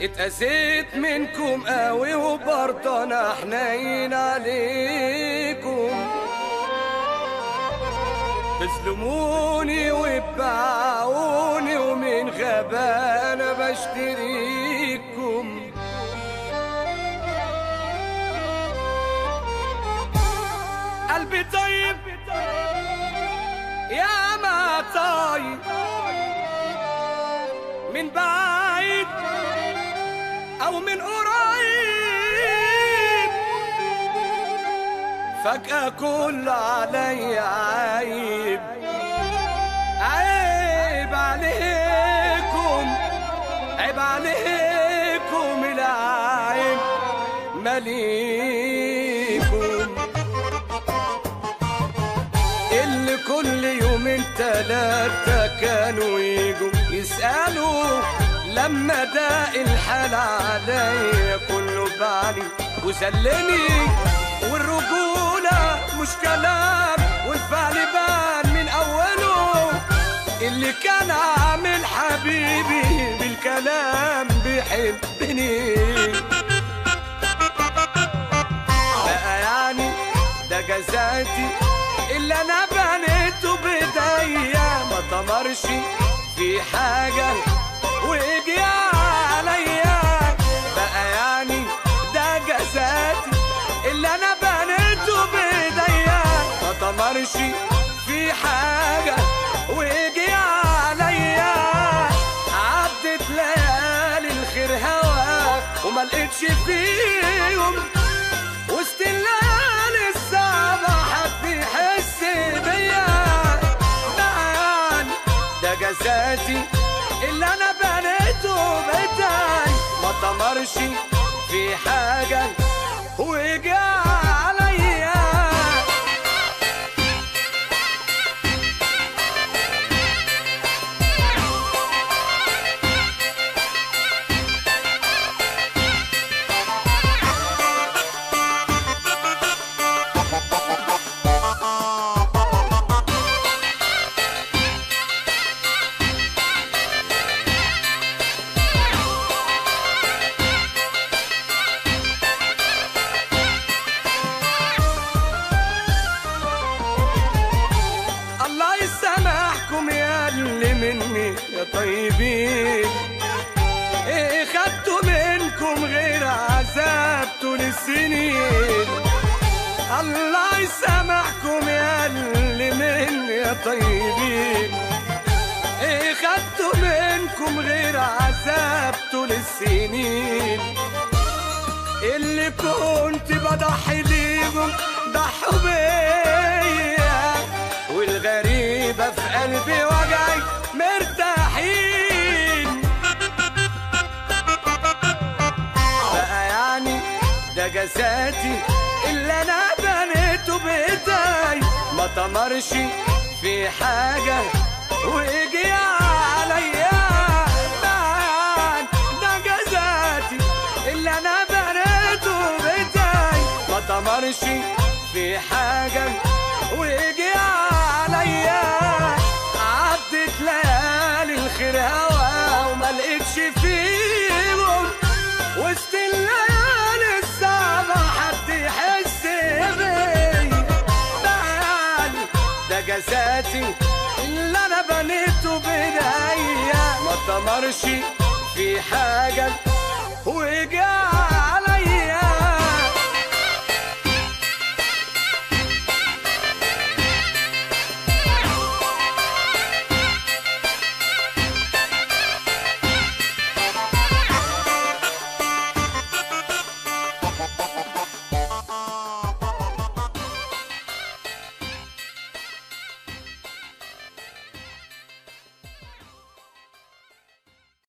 اتأذيت منكم قوي وبرضه انا حنين عليكم تظلموني وتباعوني ومن غبانا بشتريكم قلبي طيب يا ما طيب من بعيد او من قريب فجأة كل علي عيب عيب عليكم عيب عليكم العيب مليكم اللي كل يومين تلاتة كانوا يجوا يسألوا لما ده الحال عليا كله بعلي وسلني والرجولة مش كلام والفعل بان من أوله اللي كان عامل حبيبي بالكلام بيحبني بقى يعني ده جزاتي اللي انا بنيته بايديا ما طمرش في حاجة ويجي عليا بقى يعني ده جزاتي اللي انا بنيته بايديا ما طمرش في حاجة ويجي عليا عدت ليالي الخير هواك وما لقيتش فيهم وسط الليالي الصعبة حد يحس بيا يعني ده جزاتي اللي انا بنيته بتاعي ما طمرش في حاجة ويجي عليا الله يسامحكم يا اللي مني يا طيبين ايه خدتوا منكم غير عذاب طول السنين الله يسامحكم يا اللي مني يا طيبين ايه خدتوا منكم غير عذاب طول السنين اللي كنت بضحي ليهم ضحوا بيا والغريبة في قلبي وجعي مرتاحين بقى يعني ده جساتي اللي انا بنيته بايدي ما طمرش في حاجة ويجي عليا بعد ده جزاتي اللي انا بنيته بايدي ما طمرش في حاجة ويجي عليا عدت ليالي الخير هوا وما لقيتش فيهم وسط الليالي الصعبة حد يحس بيا تعالي ده جساتي اللي انا بنيته بايديا ما طمرش في حاجة وجعل